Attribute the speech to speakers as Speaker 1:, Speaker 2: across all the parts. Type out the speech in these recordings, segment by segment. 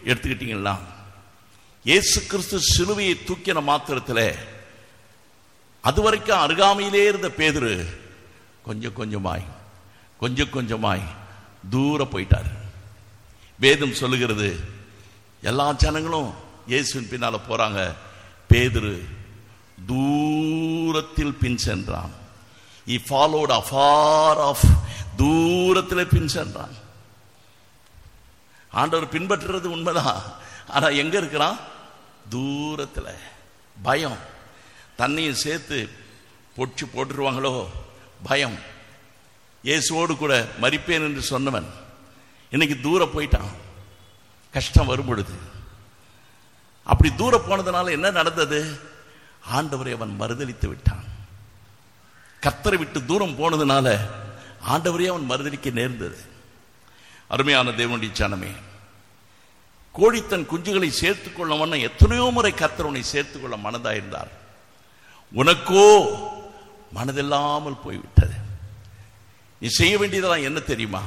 Speaker 1: எடுத்துக்கிட்டீங்கன்னா இயேசு கிறிஸ்து சிலுவையை தூக்கின மாத்திரத்தில் அது வரைக்கும் அருகாமையிலே இருந்த பேதுரு கொஞ்சம் கொஞ்சமாய் கொஞ்சம் கொஞ்சமாய் தூர போயிட்டார் வேதம் சொல்லுகிறது எல்லா ஜனங்களும் இயேசுவின் பின்னால போறாங்க பேதுரு தூரத்தில் பின் சென்றான் he followed afar off தூரத்தில் பின் சென்றான் ஆண்டவர் பின்பற்றுறது உண்மைதான் ஆனா எங்க இருக்கிறான் தூரத்தில் பயம் தண்ணியும் சேர்த்து பொடிச்சு போட்டுருவாங்களோ பயம் இயேசுவோடு கூட மறிப்பேன் என்று சொன்னவன் இன்னைக்கு தூர போயிட்டான் கஷ்டம் வரும் பொழுது அப்படி தூர போனதுனால என்ன நடந்தது ஆண்டவரை அவன் மறுதலித்து விட்டான் கத்தரை விட்டு தூரம் போனதுனால ஆண்டவரே அவன் மறுதலிக்க நேர்ந்தது அருமையான தேவனுடைய சனமே கோழி தன் குஞ்சுகளை சேர்த்துக் கொள்ள எத்தனையோ முறை கத்தர் உன்னை சேர்த்துக் கொள்ள மனதாயிருந்தார் உனக்கோ மனதில்லாமல் போய்விட்டது நீ செய்ய வேண்டியதெல்லாம் என்ன தெரியுமா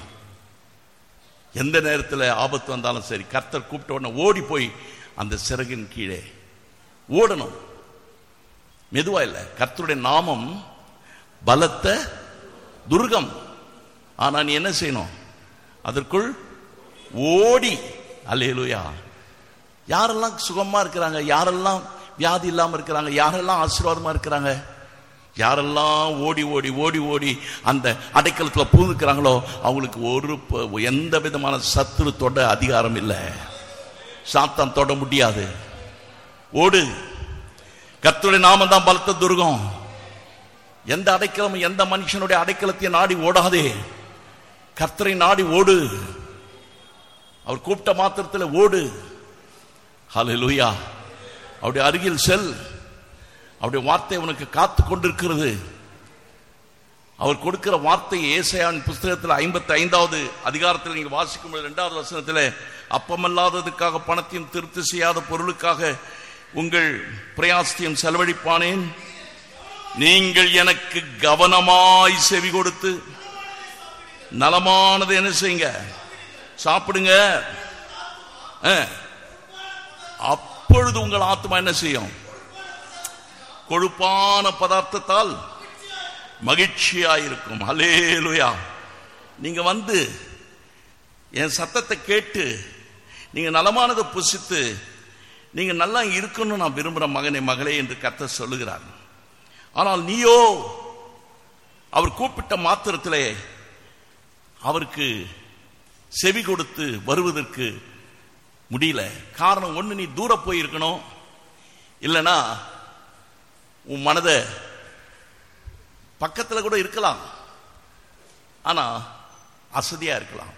Speaker 1: எந்த நேரத்தில் ஆபத்து வந்தாலும் சரி கர்த்தர் கூப்பிட்ட உடனே ஓடி போய் அந்த சிறகின் கீழே ஓடணும் மெதுவா இல்லை கர்த்தருடைய நாமம் பலத்த துர்கம் ஆனா நீ என்ன செய்யணும் அதற்குள் ஓடி அல்லேலூயா யாரெல்லாம் சுகமா இருக்கிறாங்க யாரெல்லாம் வியாதி இல்லாம இருக்கிறாங்க யாரெல்லாம் ஆசீர்வாதமா இருக்கிறாங்க யாரெல்லாம் ஓடி ஓடி ஓடி ஓடி அந்த அடைக்கலத்துல பூந்துக்கிறாங்களோ அவங்களுக்கு ஒரு ப- எந்த விதமான சத்துரு தொட அதிகாரம் இல்லை சாத்தான் தொட முடியாது ஓடு கர்த்தருடைய நாமம் தான் பலத்த துர்கம் எந்த அடைக்கலம் எந்த மனுஷனுடைய அடைக்கலத்தையும் நாடி ஓடாதே கர்த்தரை நாடி ஓடு அவர் கூப்பிட்ட மாத்திரத்தில் ஓடு ஹalleluya அவருடைய அருகில் செல் அவருடைய வார்த்தை உனக்கு காத்து கொண்டிருக்கிறது அவர் கொடுக்கிற வார்த்தை ஏசாயான் புஸ்தகத்தில் ஐம்பத்தி ஐந்தாவது அதிகாரத்தில் நீங்க வாசிக்கும் பொழுது இரண்டாவது வசனத்தில் அப்பமல்லாததுக்காக பணத்தையும் திருப்தி செய்யாத பொருளுக்காக உங்கள் பிரயாசத்தையும் செலவழிப்பானேன் நீங்கள் எனக்கு கவனமாய் செவி கொடுத்து நலமானது என்ன செய்யுங்க சாப்பிடுங்க ஆ. அப்பொழுது உங்கள் ஆத்மா என்ன செய்யும் கொழுப்பான பதார்த்தத்தால் மகிழ்ச்சியாயிருக்கும் ஹலேலுயா நீங்க வந்து என் சத்தத்தை கேட்டு நீங்க நலமானதை புசித்து நீங்க நல்லா இருக்கணும்னு நான் விரும்புற மகனே மகளே என்று கர்த்தர் சொல்லுகிறார் ஆனால் நீயோ அவர் கூப்பிட்ட மாத்திரத்திலே அவருக்கு செவி கொடுத்து வருவதற்கு முடியல காரணம் ஒண்ணு நீ தூர போயிருக்கணும் இல்லைன்னா உன் மனதை பக்கத்துல கூட இருக்கலாம் ஆனா அசதியா இருக்கலாம்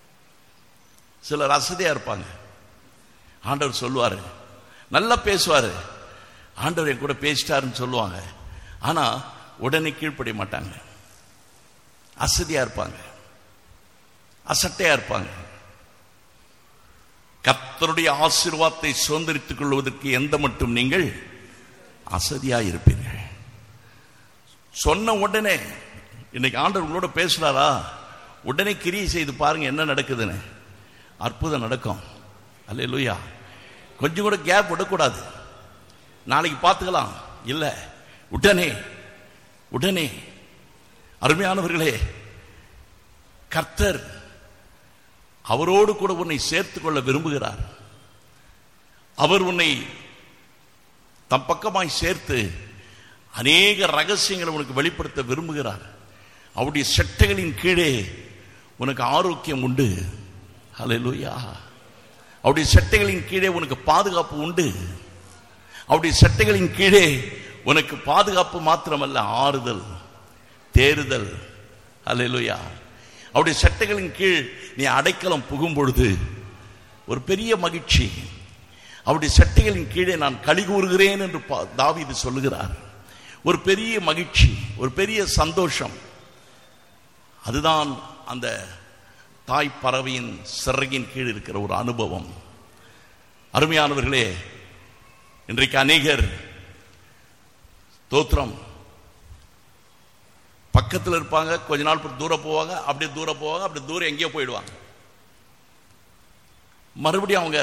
Speaker 1: சிலர் அசதியா இருப்பாங்க ஆண்டவர் சொல்லுவாரு நல்லா பேசுவாரு ஆண்டவர் என் கூட பேசிட்டாருன்னு சொல்லுவாங்க ஆனா உடனே கீழ்ப்படிய மாட்டாங்க அசதியா இருப்பாங்க அசட்டையா இருப்பாங்க கர்த்தருடைய ஆசீர்வாதத்தை சுதந்திரித்துக் கொள்வதற்கு எந்த மட்டும் நீங்கள் அசதியா இருப்பீர்கள் சொன்ன உடனே இன்னைக்கு ஆண்டவர் உங்களோட பேசுறாரா உடனே கிரியை செய்து பாருங்க என்ன நடக்குதுன்னு அற்புதம் நடக்கும் அல்லேலூயா கொஞ்சம் கூட கேப் விடக்கூடாது நாளைக்கு பார்த்துக்கலாம் இல்ல உடனே உடனே அருமையானவர்களே கர்த்தர் அவரோடு கூட உன்னை சேர்த்துக் கொள்ள விரும்புகிறார் அவர் உன்னை தம் பக்கமாய் சேர்த்து அநேக ரகசியங்களை உனக்கு வெளிப்படுத்த விரும்புகிறார் அவருடைய செட்டைகளின் கீழே உனக்கு ஆரோக்கியம் உண்டு ஹalleluya அவருடைய செட்டைகளின் கீழே உனக்கு பாதுகாப்பு உண்டு அவருடைய செட்டைகளின் கீழே உனக்கு பாதுகாப்பு மாத்திரமல்ல ஆறுதல் தேறுதல் ஹalleluya அவருடைய சட்டைகளின் கீழ் நீ அடைக்கலம் புகும் பொழுது ஒரு பெரிய மகிழ்ச்சி அவருடைய சட்டைகளின் கீழே நான் களி கூறுகிறேன் என்று பா- தாவீது சொல்லுகிறார் ஒரு பெரிய மகிழ்ச்சி ஒரு பெரிய சந்தோஷம் அதுதான் அந்த தாய் பறவையின் சிறகின் கீழ் இருக்கிற ஒரு அனுபவம் அருமையானவர்களே இன்றைக்கு அநேகர் தோத்திரம் பக்கத்தில் இருப்பாங்க கொஞ்ச நாள் பொறுத்து தூரம் போவாங்க அப்படியே தூரம் போவாங்க அப்படி தூரம் எங்கேயோ போயிடுவாங்க மறுபடியும் அவங்க